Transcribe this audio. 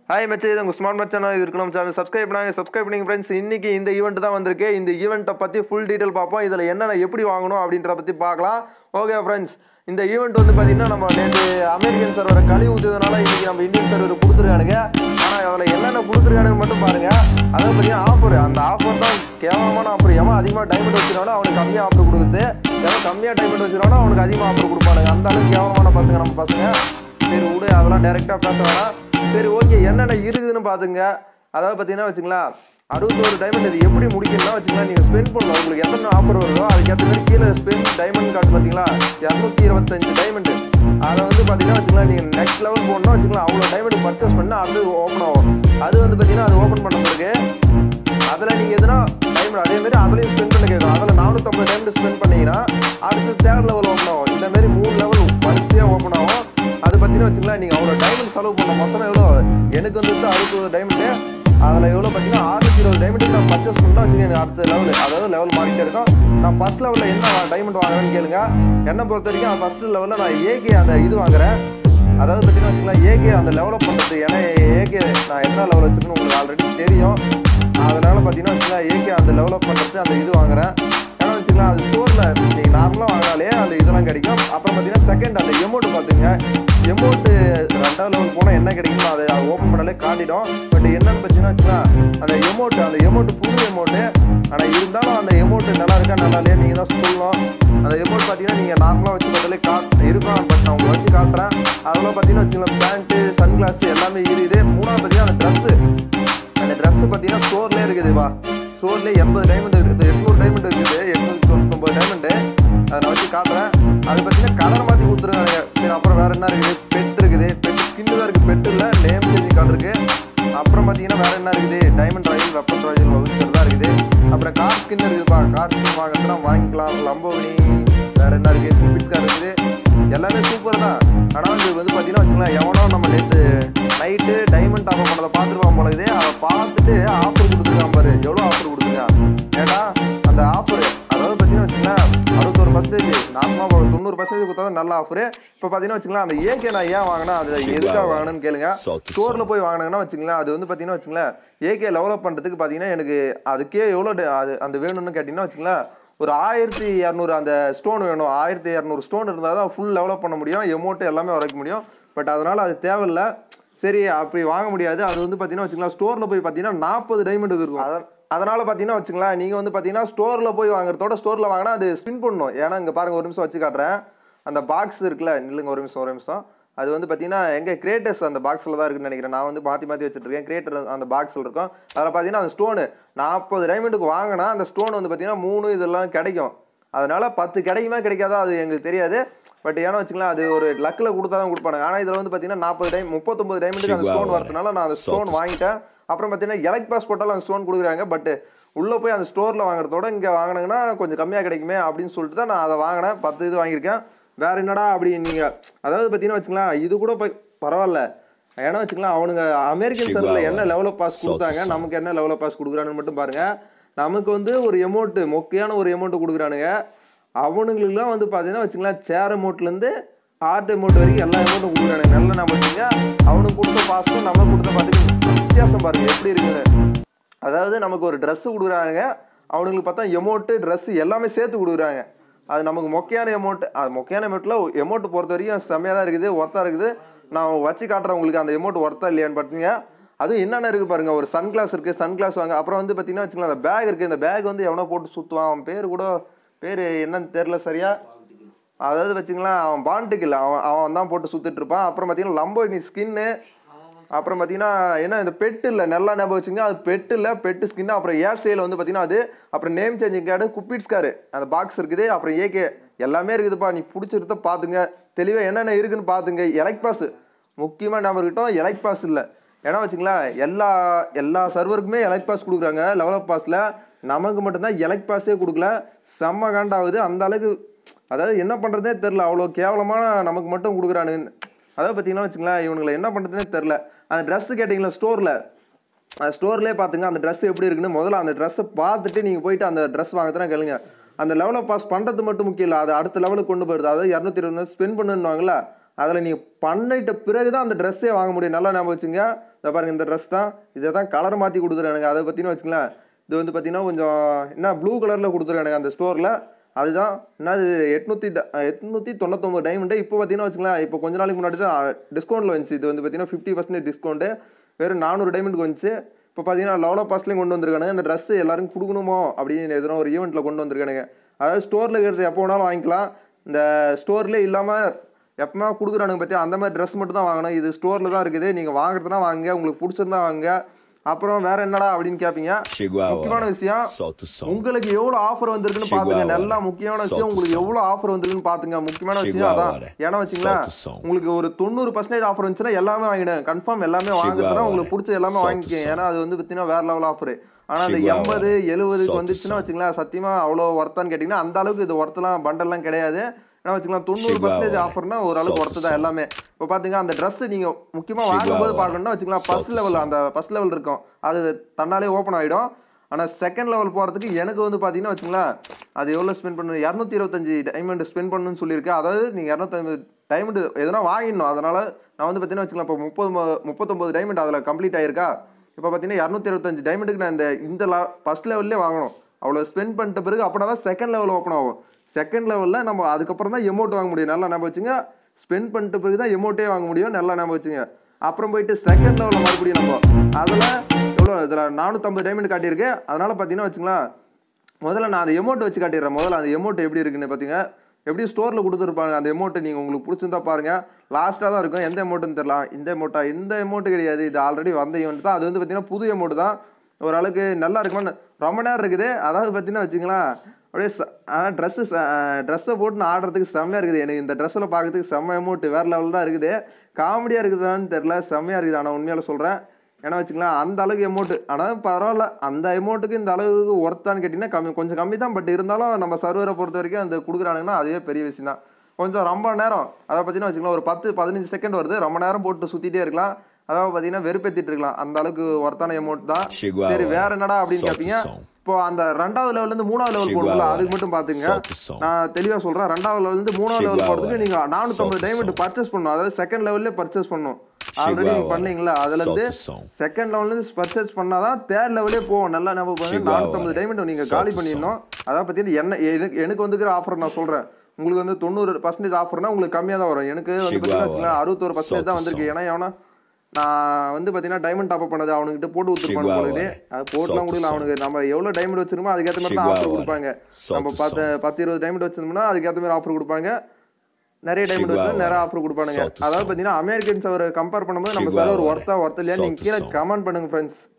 Hi மச்சே இது உங்கள் smart மச்சான் இது இருக்கு நம்ம சேனல் சப்ஸ்கிரைப் பண்ணாங்க சப்ஸ்கிரைப் பண்ணிங்க ஃப்ரெண்ட்ஸ் இன்னைக்கு இந்த ஈவெண்ட் தான் வந்திருக்கு இந்த ஈவெண்ட்டை பற்றி ஃபுல் டீட்டெயில் பார்ப்போம் இதில் என்னென்ன எப்படி வாங்கணும் அப்படின்றத பற்றி பார்க்கலாம் ஓகே ஃப்ரெண்ட்ஸ் இந்த ஈவெண்ட் வந்து பார்த்தீங்கன்னா நம்ம நேற்று அமெரிக்கன் சர்வரை கழி ஊற்றுறதுனால இன்னைக்கு நம்ம இந்தியன் சர்வர் கொடுத்துருக்கானுங்க ஆனால் அதில் என்னென்ன கொடுத்துருக்கானுங்க மட்டும் பாருங்க அதை பார்த்தீங்கன்னா ஆஃபர் அந்த ஆஃபர் தான் கேவலமான ஆஃபர் எவன் அதிகமாக டைமண்ட் வச்சிருவானோ அவனுக்கு கம்மியாக ஆஃபர் கொடுக்குது எவன் கம்மியாக டைமண்ட் வச்சிருவானோ அவனுக்கு அதிகமாக ஆஃபர் கொடுப்பானுங்க அந்த அளவுக்கு கேவலமான பசங்க நம்ம பசங்க சரி விடு அதெல்லாம் டைரெக்டாக பேச வேணாம் சரி ஓகே என்னென்ன இருக்குதுன்னு பார்த்துங்க அதாவது பார்த்தீங்கன்னா வச்சுங்களேன் அறுபத்தோரு டைமண்ட் இது எப்படி முடிக்கணும்னா வச்சுங்களேன் நீங்கள் ஸ்பெண்ட் பண்ணணும் உங்களுக்கு எத்தனை ஆஃபர் வருதோ அதுக்கேற்ற மாதிரி கீழே ஸ்பெண்ட் டைமண்ட் கார்டு பார்த்தீங்களா இரநூத்தி இருபத்தஞ்சு டைமண்டு அதை வந்து பார்த்தீங்கன்னா வச்சுங்களேன் நீங்கள் நெக்ஸ்ட் லெவல் போகணும்னா வச்சுக்கலாம் அவ்வளோ டைமண்ட் பர்ச்சேஸ் பண்ணால் அது ஓப்பன் ஆகும் அது வந்து பார்த்தீங்கன்னா அது ஓப்பன் பண்ண பிறகு அதில் நீங்கள் எதுனா டைமண்ட் அதே மாதிரி அதுலேயும் ஸ்பெண்ட் பண்ண கேட்கும் அதில் நானூற்றம்பது டைமண்ட் ஸ்பெண்ட் பண்ணீங்கன்னா அடுத்து தேர்ட் லெவல் ஓப்பன் ஆகும் இந்த மாதிரி மூணு லெவல் வரிசையாக ஓப்பன் ஆகும் அது பார்த்தீங்கன்னா வச்சுங்களேன் நீங்கள் அவ்வளோ டைமண்ட் செலவு பண்ண மொத்தம் எவ்வளோ எனக்கு வந்து அறுபது டைமண்டு அதில் எவ்வளோ பார்த்தீங்கன்னா ஆறுநூத்தி இருபது டைமண்ட் நான் பர்ச்சேஸ் பண்ணால் வச்சுக்கோங்க எனக்கு அடுத்த லெவல் அதாவது லெவல் மாறிட்டே இருக்கும் நான் ஃபர்ஸ்ட் லெவலில் என்ன டைமண்ட் வாங்குறேன்னு கேளுங்க என்னை பொறுத்த வரைக்கும் ஃபர்ஸ்ட் லெவலில் நான் ஏகே அந்த இது வாங்குறேன் அதாவது பார்த்தீங்கன்னா வச்சுக்கலாம் ஏகே அந்த லெவலப் பண்ணுறது ஏன்னா ஏகே நான் என்ன லெவல் வச்சுருக்கேன்னு உங்களுக்கு ஆல்ரெடி தெரியும் அதனால பார்த்தீங்கன்னா வச்சுக்கலாம் ஏகே அந்த டெவலப் பண்ணுறது அந்த இது வாங்குறேன் ஏன்னா வச்சுக்கலாம் அது ஸ்டோரில் நீங்கள் நார்மலாக வாங்கினாலே அந்த இதெல்லாம் கிடைக்கும் அப்புறம் பார்த்தீங்கன்னா செகண்ட் அந்த எமௌண்ட் பார்த்துங்க எமௌண்ட்டு ரெண்டாவது லெவல் போனால் என்ன கிடைக்குமோ அதை ஓப்பன் பண்ணாலே காட்டிடும் பட் என்னன்னு பார்த்தீங்கன்னா வச்சுக்கலாம் அந்த எமௌண்ட் அந்த எமௌண்ட் புது எமௌண்ட்டு ஆனால் இருந்தாலும் அந்த எமௌண்ட் நல்லா இருக்கா நல்லா இல்லையா நீங்கள் தான் சொல்லணும் அந்த எமௌண்ட் பார்த்தீங்கன்னா நீங்கள் நார்மலாக வச்சு பார்த்தாலே காட் இருக்கும் பட் நான் உங்களுக்கு வச்சு காட்டுறேன் அதெல்லாம் பார்த்தீங்கன்னா வச்சுக்கலாம் பேண்ட்டு சன்கிளாஸ் எல்லாமே இருக்குது மூணாவது பார்த்தீங்கன்னா அந்த ட்ரெஸ்ஸு அந்த ட்ரெஸ் பார்த்தீங்கன்னா ஸ்டோர்லேயே இருக்குது வா ஸ்டோர்லேயே எண்பது டைமண்ட் இருக்குது எட்நூறு டைமண்ட் இருக்குது எட்நூத்தி தொண்ணூத்தொம்பது டைமண்டு அதை நான் வச்சு காட்டுறேன் அது பார்த்தீங்கன்னா கலர் மாற்றி கொடுத்துருக்காங்க சரி அப்புறம் வேறு என்ன இருக்குது பெட் இருக்குது பெட் ஸ்கின்னு தான் இருக்குது பெட் இல்லை நேம் சேஞ்சிங் கார்டு இருக்குது அப்புறம் பார்த்தீங்கன்னா வேறு என்ன இருக்குது diamond royal weapon royal voucher தான் இருக்குது அப்புறம் கார் ஸ்கின் இருக்குதுப்பா கார் ஸ்கின் வாங்குறதுனா வாங்கிக்கலாம் லம்போனி வேறு என்ன இருக்குது குபிட் கார் இருக்குது எல்லாமே சூப்பர் தான் ஆனால் இது வந்து பார்த்தீங்கன்னா வச்சுக்கலாம் எவனோ நம்ம நேற்று நைட்டு டைமண்ட் ஆஃபர் பண்ணதை பார்த்துருப்பான் போல இதே அதை பார்த்துட்டு ஆஃபர் கொடுத்துருக்கான் பாரு எவ்வளோ ஆஃபர் கொடுத்துருக்கான் ஏன்னா அந்த ஆஃபர் அதாவது பார்த்தீங்கன்னா வச்சுக்கலாம் அறுபத்தொரு பர்சன்டேஜ் நார்மலாக ஒரு தொண்ணூறு பர்சன்டேஜ் கொடுத்தா தான் நல்ல ஆஃபர் இப்போ பார்த்தீங்கன்னா வச்சுக்கலாம் அந்த ஏகே நான் ஏன் வாங்கினா அது எதுக்காக வாங்கினேன்னு கேளுங்க ஸ்டோரில் போய் வாங்கினேன்னா வச்சுங்களேன் அது வந்து பார்த்தீங்கன்னா வச்சுங்களேன் ஏகே டெவலப் பண்ணுறதுக்கு பார்த்தீங்கன்னா எனக்கு அதுக்கே எவ்வளோ ட- அது அந்த வேணும்னு கேட்டிங்கன்னா வச்சுங்களேன் ஒரு ஆயிரத்தி இரநூறு அந்த ஸ்டோன் வேணும் ஆயிரத்தி இரநூறு ஸ்டோன் இருந்தால் தான் ஃபுல் டெவலப் பண்ண முடியும் எமௌண்ட் எல்லாமே வரைக்க முடியும் பட் அதனால் அது தேவையில்லை சரி அப்படி வாங்க முடியாது அது வந்து பார்த்தீங்கன்னா வச்சுக்கலாம் ஸ்டோரில் போய் பார்த்தீங்கன்னா நாற்பது டைமண்ட் இருக்கும் அத- அதனால பார்த்தீங்கன்னா வச்சுங்களேன் நீங்கள் வந்து பார்த்தீங்கன்னா ஸ்டோரில் போய் வாங்குறதோட ஸ்டோரில் வாங்கினா அது ஸ்பின் பண்ணணும் ஏன்னா இங்கே பாருங்க ஒரு நிமிஷம் வச்சு காட்டுறேன் அந்த பாக்ஸ் இருக்குல்ல நில்லுங்க ஒரு நிமிஷம் ஒரு நிமிஷம் அது வந்து பார்த்தீங்கன்னா எங்கே கிரேட்டர்ஸ் அந்த பாக்ஸில் தான் இருக்குன்னு நினைக்கிறேன் நான் வந்து மாற்றி மாற்றி வச்சுட்ருக்கேன் கிரேட்டர் அந்த பாக்ஸில் இருக்கும் அதில் பார்த்தீங்கன்னா அந்த ஸ்டோனு நாற்பது டைமண்டுக்கு வாங்கினா அந்த ஸ்டோன் வந்து பார்த்தீங்கன்னா மூணு இதெல்லாம் கிடைக்கும் அதனால பத்து கிடைக்குமா கிடைக்காதா அது எங்களுக்கு தெரியாது பட் ஏன்னா வச்சுக்கலாம் அது ஒரு லக்கில் கொடுத்தா தான் கொடுப்பாங்க ஆனால் இதில் வந்து பார்த்தீங்கன்னா நாற்பது டைம் முப்பத்தொம்பது டைமண்டுக்கு அந்த ஸ்டோன் வரதுனால நான் அந்த ஸ்டோன் வாங்கிட்டேன் அப்புறம் பார்த்தீங்கன்னா எலக்ட் பாஸ் போட்டாலும் அந்த ஸ்டோன் கொடுக்குறாங்க பட் உள்ளே போய் அந்த ஸ்டோரில் வாங்குறதோட இங்கே வாங்கினாங்கன்னா கொஞ்சம் கம்மியாக கிடைக்குமே அப்படின்னு சொல்லிட்டு தான் நான் அதை வாங்கினேன் பத்து இது வாங்கியிருக்கேன் வேற என்னடா அப்படி நீங்கள் அதாவது பார்த்தீங்கன்னா வச்சுக்கலாம் இது கூட போய் பரவாயில்ல ஏன்னா வச்சுக்கலாம் அவனுங்க அமெரிக்கன் சர்வரில் என்ன லெவலில் பாஸ் கொடுத்தாங்க நமக்கு என்ன லெவலில் பாஸ் கொடுக்குறானுன்னு மட்டும் பாருங்க நமக்கு வந்து ஒரு எமௌண்ட்டு மொக்கையான ஒரு எமௌண்ட்டு கொடுக்குறானுங்க அவனுங்களுக்குலாம் வந்து பார்த்தீங்கன்னா வச்சுக்கலாம் சேர் அமௌண்ட்லேருந்து ஆர்ட் அமௌண்ட் வரைக்கும் எல்லா அமௌண்ட்டும் கொடுக்குறானுங்க நல்லா நம்ம வச்சுங்க அவனுக்கு கொடுத்த பாஸ்க்கும் நம்ம கொடுத்த பாத்துக்கும் வித்தியாசம் பாருங்க எப்படி இருக்குன்னு அதாவது நமக்கு ஒரு Dress கொடுக்குறாங்க அவனுங்களுக்கு பார்த்தா எமௌண்ட்டு Dress எல்லாமே சேர்த்து கொடுக்குறாங்க அது நமக்கு மொக்கையான அமௌண்ட் அது மொக்கையான அமௌண்ட்டில் எமௌண்ட் பொறுத்த வரைக்கும் செம்மையாக தான் இருக்குது ஒர்த்தாக இருக்குது நான் வச்சு காட்டுறேன் உங்களுக்கு அந்த அமௌண்ட் ஒர்த்தா இல்லையான்னு பார்த்தீங்க அதுவும் என்னென்ன இருக்குது பாருங்க ஒரு சன் கிளாஸ் இருக்குது சன் கிளாஸ் வாங்க அப்புறம் வந்து பார்த்தீங்கன்னா வச்சுக்கலாம் அந்த பேக் இருக்குது இந்த பேக் வந்து எவனோ போட்டு சுற்றுவான் அவன் பேர் கூட பேர் என்னன்னு தெரில சரியா அதாவது வச்சுங்களேன் அவன் பாண்டுக்கு இல்லை அவன் அவன் தான் போட்டு சுற்றிட்டு இருப்பான் அப்புறம் பார்த்தீங்கன்னா லம்போனி ஸ்கின்னு அப்புறம் பார்த்தீங்கன்னா என்ன இந்த பெட்டு இல்லை நல்லா ஞாபகம் வச்சுங்க அது பெட்டு இல்லை பெட்டு ஸ்கின் அப்புறம் ஏர் ஸ்டைல் வந்து பார்த்தீங்கன்னா அது அப்புறம் name changing card cupids car அந்த பாக்ஸ் இருக்குது அப்புறம் ஏகே எல்லாமே இருக்குதுப்பா நீ பிடிச்சிருத்த பார்த்துங்க தெளிவாக என்னென்ன இருக்குன்னு பார்த்துங்க எலக்ட் பாஸ் முக்கியமாக ஞாபகம் இருக்கட்டும் எலக்ட் பாஸ் இல்லை ஏன்னா வச்சுங்களேன் எல்லா எல்லா சர்வருக்குமே எலக்ட் பாஸ் கொடுக்குறாங்க லெவலப் பாஸில் நமக்கு மட்டும்தான் எலக்ட் பாஸே கொடுக்கல செம்ம காண்டாகுது அந்த அளவுக்கு அதாவது என்ன பண்ணுறதே தெரில அவ்வளோ கேவலமான நமக்கு மட்டும் கொடுக்குறானுங்க அதாவது பார்த்தீங்கன்னா வச்சுங்களேன் இவனுங்களை என்ன பண்ணுறதுனே தெரில அந்த ட்ரெஸ்ஸு கேட்டிங்களா ஸ்டோரில் அந்த ஸ்டோர்லேயே பார்த்துங்க அந்த ட்ரெஸ் எப்படி இருக்குன்னு முதல்ல அந்த ட்ரெஸ்ஸை பார்த்துட்டு நீங்கள் போயிட்டு அந்த ட்ரெஸ் வாங்கத்தான் கேளுங்க அந்த லெவலில் பாஸ் பண்ணுறது மட்டும் முக்கியம் இல்லை அது அடுத்த லெவலுக்கு கொண்டு போயிருது அதாவது இரநூத்தி இருபது ஸ்பெண்ட் பண்ணுவாங்கல்ல அதில் நீங்கள் பண்ணிட்ட பிறகு தான் அந்த ட்ரெஸ்ஸே வாங்க முடியும் நல்லா ஞாபகம் வச்சுங்க இதை பாருங்க இந்த ட்ரெஸ் தான் இதை தான் கலர் மாற்றி கொடுத்துருக்கானுங்க அதை பற்றினு வச்சுங்களேன் இது வந்து பார்த்தீங்கன்னா கொஞ்சம் என்ன ப்ளூ கலரில் கொடுத்துருக்கானுங்க அந்த ஸ்டோரில் அதுதான் என்னது எட்நூற்றி எட்நூற்றி தொண்ணூத்தொம்பது டைமண்டு இப்போ பார்த்தீங்கன்னா வச்சுங்களேன் இப்போ கொஞ்ச நாளைக்கு முன்னாடி தான் டிஸ்கவுண்ட்டில் வந்துச்சு இது வந்து பார்த்தீங்கன்னா ஃபிஃப்டி பர்சன்டேஜ் டிஸ்கவுண்ட்டு வெறும் நானூறு டைமண்டுக்கு வந்துச்சு இப்போ பார்த்தீங்கன்னா லெவலோ பாஸ்ட்லேயும் கொண்டு வந்திருக்கானுங்க இந்த ட்ரெஸ் எல்லாரும் கொடுக்கணுமோ அப்படின்னு எதனா ஒரு ஈவெண்ட்டில் கொண்டு வந்திருக்கானுங்க அதாவது ஸ்டோரில் இருக்கிறது எப்போ வேணாலும் வாங்கிக்கலாம் இந்த ஸ்டோர்லேயே இல்லாமல் எப்பவுமே கொடுக்குறானுங்க பற்றி அந்த மாதிரி ட்ரெஸ் மட்டும் தான் வாங்கணும் இது ஸ்டோரில் தான் இருக்குது நீங்கள் வாங்குறதுனா வாங்குங்க உங்களுக்கு பிடிச்சிருந்தா வாங்குங்க அப்புறம் வேற என்னடா அப்படின்னு கேட்பீங்க Chegou a முக்கியமான hora. விஷயம் Solta o som. உங்களுக்கு எவ்வளவு ஆஃபர் வந்திருக்குன்னு Chegou பாத்துங்க a hora. நல்லா முக்கியமான விஷயம் Solta o உங்களுக்கு som. எவ்வளவு ஆஃபர் வந்திருக்குன்னு பாத்துங்க முக்கியமான Chegou விஷயம் a அதான் hora. ஏன்னா வச்சுங்களேன் Solta o som. உங்களுக்கு ஒரு தொண்ணூறு பர்சன்டேஜ் ஆஃபர் வந்துச்சுன்னா எல்லாமே வாங்கிடுங்க கன்ஃபார்ம் எல்லாமே Chegou a வாங்குறதுனா hora. உங்களுக்கு பிடிச்ச எல்லாமே Solta o வாங்கிக்கங்க som. ஏன்னா அது வந்து பார்த்தீங்கன்னா வேற லெவல் ஆஃபர் ஆனா அந்த Chegou a எண்பது hora. எழுபதுக்கு Solta o வந்துச்சுன்னா som. வச்சுங்களேன் சத்தியமா அவ்வளோ ஒர்த்தான்னு கேட்டிங்கன்னா அந்த அளவுக்கு இது ஒர்த்தெல்லாம் பண்டெல்லாம் கிடையாது ஏன்னா வச்சுக்கலாம் தொண்ணூறு Chegou a பர்சன்டேஜ் hora. ஆஃபர்னா ஓரளவுக்கு Solta o ஒர்த்து தான் som. எல்லாமே இப்போ பாத்தீங்க அந்த Dress நீங்க முக்கியமா Chegou a வாங்கும்போது hora. பார்க்கணும்னா வச்சுக்கலாம் Solta first o level som. அந்த ஃபர்ஸ்ட் லெவல் இருக்கும் அது தன்னாலே ஓப்பன் ஆகிடும் ஆனால் செகண்ட் லெவல் போகிறதுக்கு எனக்கு வந்து பார்த்தீங்கன்னா வச்சுங்களேன் அது எவ்வளோ ஸ்பெண்ட் பண்ணணும் இரநூத்தி இருபத்தஞ்சு டைமண்ட் ஸ்பெண்ட் பண்ணணும்னு சொல்லியிருக்கேன் அதாவது நீங்கள் இரநூத்தம்பது டைமண்ட் எதனா வாங்கிடணும் அதனால் நான் வந்து பார்த்தீங்கன்னா வச்சுக்கலாம் இப்போ முப்பது ம- முப்பத்தொம்பது டைமண்ட் அதில் கம்ப்ளீட் ஆயிருக்கா இப்போ பார்த்தீங்கன்னா இரநூத்தி இருபத்தஞ்சு டைமண்டுக்கு நான் இந்த இந்த லா ஃபஸ்ட் லெவல்லே வாங்கணும் அவ்வளோ ஸ்பெண்ட் பண்ணிட்ட பிறகு அப்படின்னா தான் செகண்ட் லெவல் ஓப்பன் ஆகும் செகண்ட் லெவலில் நம்ம அதுக்கப்புறம் தான் எமௌண்ட் வாங்க முடியும் நல்லா நம்ம வச்சுங்க ஸ்பெண்ட் பண்ணிட்ட பிறகு தான் எமௌண்ட்டே வாங்க முடியும் நல்லா நம்ம வச்சுங்க அப்புறம் போயிட்டு செகண்ட் லெவலில் மறுபடியும் நம்ம அதில் எவ்வளோ இதில் நானூற்றம்பது டைமண்ட் காட்டியிருக்கு அதனால் பார்த்தீங்கன்னா வச்சுங்களேன் முதல்ல நான் அந்த எமௌண்ட் வச்சு காட்டிடுறேன் முதல்ல அந்த எமௌண்ட் எப்படி இருக்குன்னு பார்த்தீங்க எப்படி ஸ்டோரில் கொடுத்துருப்பாங்க அந்த எமௌண்ட்டை நீங்கள் உங்களுக்கு பிடிச்சிருந்தா பாருங்கள் லாஸ்ட்டாக தான் இருக்கும் எந்த எமௌண்ட்டுன்னு தெரியலாம் இந்த எமௌண்ட்டா இந்த எமௌண்ட் கிடையாது இது ஆல்ரெடி வந்த எமௌண்ட் தான் அது வந்து பார்த்தீங்கன்னா புது எமௌண்ட் தான் ஓரளவுக்கு நல்லா இருக்குமான்னு ரொம்ப நேரம் இருக்குது அதாவது பார்த்தீங்கன்னா வச்சுங்களேன் அப்படியே ஆனால் ட்ரெஸ்ஸு ட்ரெஸ்ஸை போட்டு நான் ஆடுறதுக்கு செம்மையாக இருக்குது எனக்கு இந்த ட்ரெஸ்ஸில் பார்க்கறதுக்கு செம்ம அமௌண்ட் வேறு லெவல் தான் இருக்குது காமெடியாக இருக்குதான்னு தெரில செம்மையாக இருக்குது ஆனால் உண்மையால சொல்கிறேன் ஏன்னா வச்சுக்கலாம் அந்த அளவுக்கு அமௌண்ட் ஆனால் பரவாயில்ல அந்த அமௌண்ட்டுக்கு இந்த அளவுக்கு ஒர்த்தான்னு கேட்டிங்கன்னா கம்மி கொஞ்சம் கம்மி தான் பட் இருந்தாலும் நம்ம சர்வரை பொறுத்த வரைக்கும் அந்த கொடுக்குறானுங்கன்னா அதுவே பெரிய விஷயம் தான் கொஞ்சம் ரொம்ப நேரம் அதை பார்த்தீங்கன்னா வச்சுக்கலாம் ஒரு பத்து பதினஞ்சு செகண்ட் வருது ரொம்ப நேரம் போட்டு சுற்றிட்டே இருக்கலாம் அதாவது பார்த்தீங்கன்னா வெறுப்பேற்றிட்டு இருக்கலாம் அந்த அளவுக்கு ஒர்த்தான அமௌண்ட் தான் Chegou a சரி hora. வேற என்னடா அப்படின்னு Solta o கேட்பீங்க som. இப்போ அந்த ரெண்டாவது லெவல்ல இருந்து மூணாவது லெவல் Chegou a போகணும்ல hora. அதுக்கு மட்டும் பாத்துங்க Solta o som. நான் தெளிவா சொல்றேன் ரெண்டாவது லெவல் இருந்து மூணாவது Chegou லெவல் a போறதுக்கு hora. நீங்க நானூத்தம்பது Solta o diamond som. Purchase பண்ணணும் அதாவது செகண்ட் லெவல்லே பர்ச்சேஸ் பண்ணணும் Chegou ஆல்ரெடி a நீங்க hora. பண்ணீங்களா அதுல இருந்து Solta o som. செகண்ட் லெவல்ல இருந்து பர்ச்சேஸ் பண்ணாதான் தேர்ட் லெவலே போகும் நல்லா நம்ம Chegou a நானூத்தம்பது hora. டைமண்ட் நீங்க Solta காலி o som. பண்ணிடணும் அதான் பத்தி என்ன எனக்கு எனக்கு வந்துக்கிற ஆஃபர் நான் சொல்றேன் உங்களுக்கு வந்து தொண்ணூறு பர்சன்டேஜ் ஆஃபர்னா உங்களுக்கு கம்மியாக தான் வரும் எனக்கு வந்து Chegou a பார்த்தீங்கன்னா hora. அறுபத்தோரு பர்சன்டேஜ் தான் Solta o வந்திருக்கு som. ஏன்னா எவனா நான் வந்து பார்த்தீங்கன்னா டைமண்ட் டாப் பண்ணது அவனுக்கிட்ட போட்டு கொடுத்துருப்பாங்க Chegou a போல இது hora. அது போட்டுலாம் Solta o கொடுக்கல som. அவனுக்கு நம்ம எவ்வளோ டைமண்ட் வச்சிருமோ அதுக்கேற்ற மாதிரி தான் Chegou a ஆஃபர் hora. கொடுப்பாங்க Solta நம்ம o பத்து பத்து இருபது டைமண்ட் வச்சிருந்தோம்னா அதுக்கேற்ற மாதிரி ஆஃபர் கொடுப்பாங்க நிறைய டைமண்ட் Chegou a வச்சு நிறைய hora. ஆஃபர் கொடுப்பானுங்க Solta o அதாவது som. பார்த்தீங்கன்னா அமெரிக்கன் சர்வர் கம்பேர் பண்ணும்போது நம்ம Chegou a சர்வர் hora. ஒர்த்தா ஒர்த்த இல்லையா Solta நீங்கள் o கீழே som. கமெண்ட் பண்ணுங்க ஃப்ரெண்ட்ஸ்